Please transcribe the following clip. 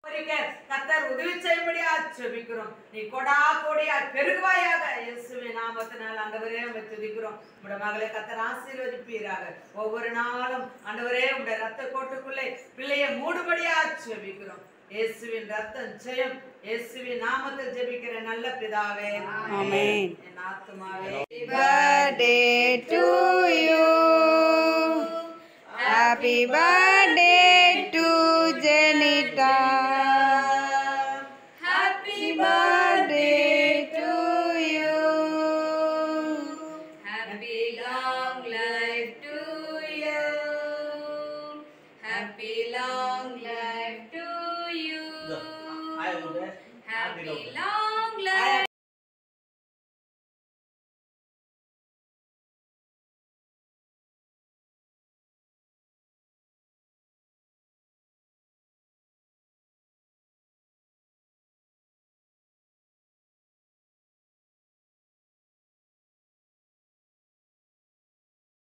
பரிக்க கத்தர் உதவி செய்யும்படியா ஜெபிக்கிறோம் நீ கொடா கொடியா பெருகுவாயாக இயேசுவின் நாமத்தினால் ஆண்டவரே உம்மை துதிக்கிறோம் உம்முடைய மகளை கத்தர் ஆசீர்வதிப்பீராக ஒவ்வொரு நாளும் ஆண்டவரே உம்முடைய ரத்த கோட்டுக்குள்ளே பிள்ளையை மூடுபடியா ஜெபிக்கிறோம் இயேசுவின் ரத்தம் ஜெயம் இயேசுவின் நாமத்தில் ஜெபிக்கிற நல்ல பிதாவே ஆமென். என் ஆத்துமாவே birthday to you. Happy birthday to Janita. Happy birthday to you. Happy long life to you. Happy long life to you. Happy long